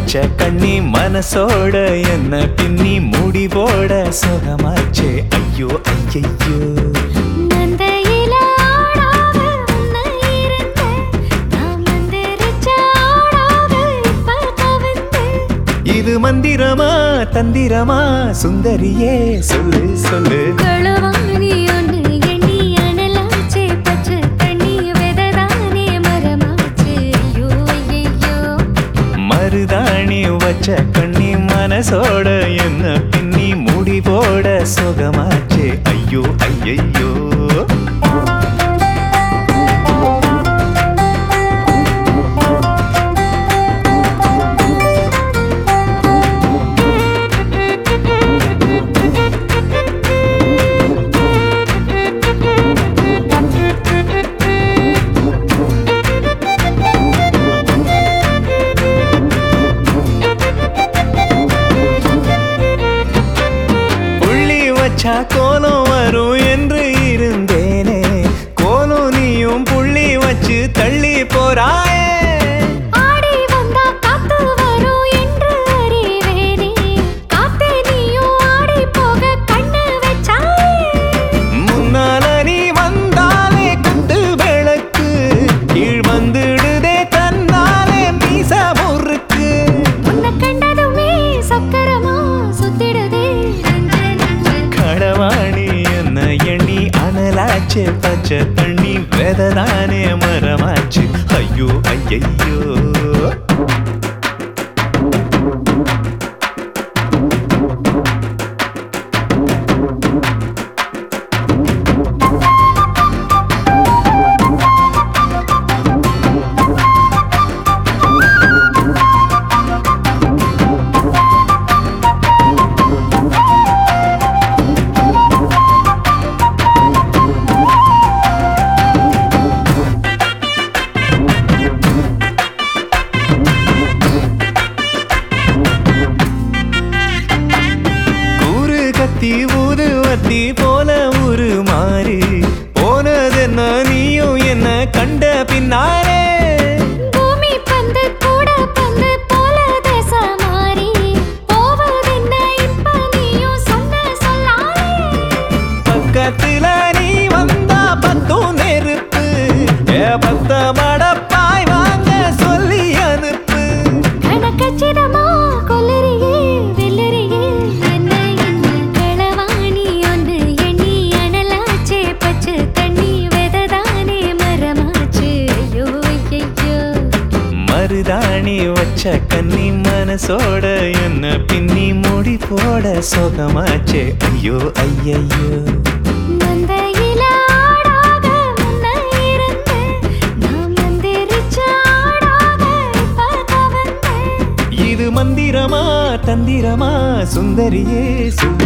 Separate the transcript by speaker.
Speaker 1: வச்ச கண்ணி மனசோட என்ன பின்னி முடி போட சுகமாச்சே ஐயோ ஐயையோ
Speaker 2: மந்தையில ஆடாக உன்னை இருந்தேன். நான் மந்திரிச்ச ஆடாக இப்ப கவிழ்ந்தேன்.
Speaker 1: இது மந்திரமா தந்திரமா சுந்தரியே சொல்லு சொல்லு
Speaker 2: களவாணி ஒன்று எண்ணி அனலாச்சே, பச்சை தண்ணி விதைதானே மரமாச்சே. ஐயோ, ஐயையோ.
Speaker 1: மருதாணி வச்ச கண்ணி மனசோட என்ன பின்னி முடி போட சுகமாச்சே ஐயோ ஐயையோ புள்ளி வச்சா கோலம் வரும் என்று இருந்தேனே கோலம் நீயும் புள்ளி வச்சு தள்ளி போறாயே
Speaker 2: ஆடி வந்தா காத்து வரும் என்று அறிவேனே. காத்தே நீயும் ஆடி போக கண்ணு வச்சாயே.
Speaker 1: முன்னால நீ வந்தாலே கண்டு விளக்கு கீழ் வந்துடுதே தன்னாலே மீச முறுக்கு
Speaker 2: உன்னை கண்டதுமே சக்கரமா சுத்திடுதே நெஞ்சு, நெஞ்சு.
Speaker 1: கடவாணி என்ன எண்ணி அனலாச்சு பச்சை தண்ணி வெததானே மரமாச்சு ஐயோ ஐயையோ கூறு கத்தி ஊதுவத்தி போல ஒரு மாறி போனதென்ன நீயும் என்ன கண்ட பின்னாலே
Speaker 2: பூமி பந்து கூட பந்து போல திசை மாறி போவதென்ன இப்ப நீயும் சொன்ன சொல்லாலே
Speaker 1: பக்கத்துல நீ வந்தா பத்தும் நெருப்பு ஏ பத்த மடப்பாய் வாங்க சொல்லி அனுப்பு
Speaker 2: கணக்கச்சிதமா கொல்லறியே வெல்லறியே என்ன என்ன களவாணி ஒன்று எண்ணி அனலாச்சே பச்சை தண்ணி வெததானே மரமாச்சே ஐயோ ஐயையோ
Speaker 1: மருதாணி வச்ச கன்னி மனசோட என்ன பின்னி முடி போட சுகமாச்சே ஐயோ ஐயையோ
Speaker 2: மந்தையில ஆடாக முன்ன இருந்தேன். நான் மந்திரிச்ச ஆடாக இப்ப கவிழ்ந்தேன்.
Speaker 1: இது மந்திரமா தந்திரமா சுந்தரியே சுந்தரி